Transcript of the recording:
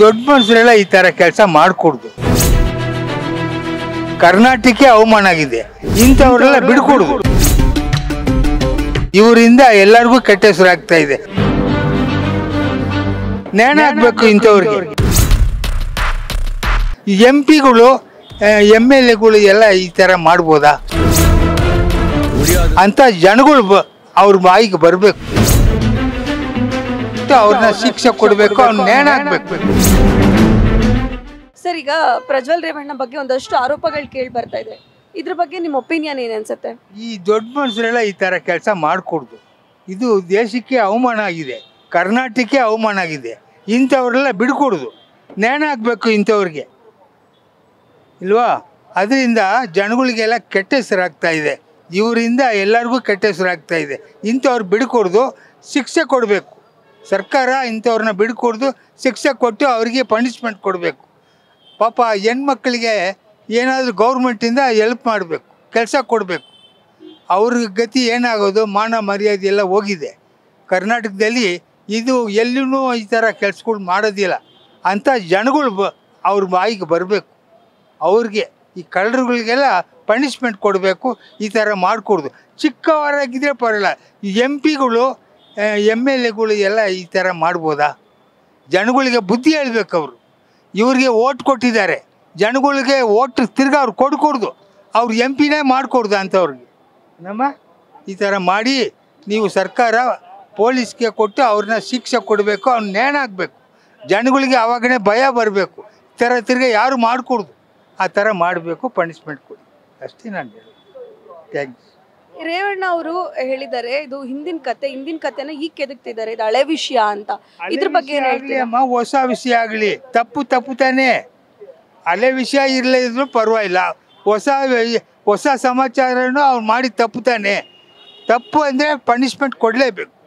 ದೊಡ್ಡ ಮನುಷ್ಯರೆಲ್ಲ ಈ ತರ ಕೆಲಸ ಮಾಡ್ಕೊಡ್ದು ಕರ್ನಾಟಕಕ್ಕೆ ಅವಮಾನ ಆಗಿದೆ ಇಂಥವ್ರೆಲ್ಲ ಬಿಡ್ಕೊಡುದು ಇವರಿಂದ ಎಲ್ಲರಿಗೂ ಕೆಟ್ಟ ಹೆಸರು ಆಗ್ತಾ ಇದೆ ನೇಣ ಹಾಕ್ಬೇಕು ಇಂಥವ್ರಿಗೆ ಎಂ ಪಿಗಳು ಎಮ್ ಎಲ್ ಎಗಳು ಎಲ್ಲ ಈ ತರ ಮಾಡ್ಬೋದಾ ಅಂತ ಜನಗಳು ಬ- ಅವ್ರ ಬಾಯಿಗೆ ಬರಬೇಕು ಅವ್ರನ್ನ ಶಿಕ್ಷೆ ಕೊಡಬೇಕು ಅವ್ನ ನೇಣ ಹಾಕ್ಬೇಕು ಸರ್ ಈಗ ಪ್ರಜ್ವಲ್ ರೇವಣ್ಣ ಬಗ್ಗೆ ಒಂದಷ್ಟು ಆರೋಪಗಳು ಕೇಳಿ ಬರ್ತಾ ಇದೆ ಇದ್ರ ಬಗ್ಗೆ ನಿಮ್ಮ ಒಪಿನಿಯನ್ ಏನ್ ಅನ್ಸುತ್ತೆ ಈ ದೊಡ್ಡ ಮನುಷ್ಯರೆಲ್ಲ ಈ ಥರ ಕೆಲಸ ಮಾಡಿಕೊಡ್ದು ಇದು ದೇಶಕ್ಕೆ ಅವಮಾನ ಆಗಿದೆ ಕರ್ನಾಟಕಕ್ಕೆ ಅವಮಾನ ಆಗಿದೆ ಇಂಥವ್ರೆಲ್ಲ ಬಿಡ್ಕೊಡುದು ನೇಣ ಹಾಕ್ಬೇಕು ಇಂಥವ್ರಿಗೆ ಇಲ್ವಾ ಅದರಿಂದ ಜನಗಳಿಗೆಲ್ಲ ಕೆಟ್ಟ ಹೆಸರಾಗ್ತಾ ಇದೆ ಇವರಿಂದ ಎಲ್ಲರಿಗೂ ಕೆಟ್ಟ ಹೆಸರಾಗ್ತಾ ಇದೆ ಇಂಥವ್ರು ಬಿಡ್ಕೊಡ್ದು ಶಿಕ್ಷೆ ಕೊಡಬೇಕು ಸರ್ಕಾರ ಇಂಥವ್ರನ್ನ ಬಿಡ್ಕೊಡ್ದು ಶಿಕ್ಷೆ ಕೊಟ್ಟು ಅವರಿಗೆ ಪನಿಷ್ಮೆಂಟ್ ಕೊಡಬೇಕು ಪಾಪ ಹೆಣ್ಮಕ್ಳಿಗೆ ಏನಾದರೂ ಗೌರ್ಮೆಂಟಿಂದ ಎಲ್ಪ್ ಮಾಡಬೇಕು ಕೆಲಸ ಕೊಡಬೇಕು ಅವ್ರ ಗತಿ ಏನಾಗೋದು ಮಾನ ಮರ್ಯಾದೆ ಎಲ್ಲ ಹೋಗಿದೆ ಕರ್ನಾಟಕದಲ್ಲಿ ಇದು ಎಲ್ಲಿನೂ ಈ ಥರ ಕೆಲ್ಸಗಳು ಮಾಡೋದಿಲ್ಲ ಅಂಥ ಜನಗಳು ಬ ಅವ್ರ ಬಾಯಿಗೆ ಬರಬೇಕು ಅವ್ರಿಗೆ ಈ ಕಳ್ಳರುಗಳಿಗೆಲ್ಲ ಪನಿಷ್ಮೆಂಟ್ ಕೊಡಬೇಕು ಈ ಥರ ಮಾಡಿಕೊಡ್ದು ಚಿಕ್ಕವರಾಗಿದ್ದರೆ ಪರವಾಗಿಲ್ಲ ಈ ಎಂ ಪಿಗಳು ಎಮ್ ಎಲ್ ಎಗಳು ಎಲ್ಲ ಈ ಥರ ಮಾಡ್ಬೋದಾ ಜನಗಳಿಗೆ ಬುದ್ಧಿ ಹೇಳ್ಬೇಕು ಅವರು ಇವ್ರಿಗೆ ಓಟ್ ಕೊಟ್ಟಿದ್ದಾರೆ ಜನಗಳಿಗೆ ಓಟ್ ತಿರ್ಗಾ ಅವ್ರು ಕೊಡ್ಕೊಡ್ದು ಅವ್ರು ಎಂ ಪಿನೇ ಮಾಡಿಕೊಡ್ದು ಅಂಥವ್ರಿಗೆ ನಮ್ಮ ಈ ಥರ ಮಾಡಿ ನೀವು ಸರ್ಕಾರ ಪೊಲೀಸ್ಗೆ ಕೊಟ್ಟು ಅವ್ರನ್ನ ಶಿಕ್ಷೆ ಕೊಡಬೇಕು ಅವ್ನ ನೇಣ ಹಾಕ್ಬೇಕು ಜನಗಳಿಗೆ ಆವಾಗನೇ ಭಯ ಬರಬೇಕು ಈ ಥರ ತಿರ್ಗಾ ಯಾರು ಮಾಡಿಕೊಡ್ದು ಆ ಥರ ಮಾಡಬೇಕು ಪನಿಷ್ಮೆಂಟ್ ಕೊಡಿ ಅಷ್ಟೇ ನಾನು ಹೇಳೋದು ಥ್ಯಾಂಕ್ಸ್ ರೇವಣ್ಣ ಅವರು ಹೇಳಿದ್ದಾರೆ ಇದು ಹಿಂದಿನ ಕತೆ ಹಿಂದಿನ ಕತೆನ ಈಗ ಕೆದಕ್ತಿದ್ದಾರೆ ಇದು ಹಳೆ ವಿಷಯ ಅಂತ ಇದ್ರ ಬಗ್ಗೆ ಏನ್ ಆಗ್ಲಿ ಹೇಳ್ತೀರಾ ಅಮ್ಮ ಹೊಸ ವಿಷಯ ಆಗಲಿ ತಪ್ಪು ತಪ್ಪು ತಾನೇ ಹಳೆ ವಿಷಯ ಇರಲಿದ್ರು ಪರವಾಗಿಲ್ಲ ಹೊಸ ವಿ- ಹೊಸ ಸಮಾಚಾರನೂ ಅವ್ರು ಮಾಡಿ ತಪ್ಪು ತಾನೇ ತಪ್ಪು ಅಂದರೆ ಪನಿಷ್ಮೆಂಟ್ ಕೊಡಲೇಬೇಕು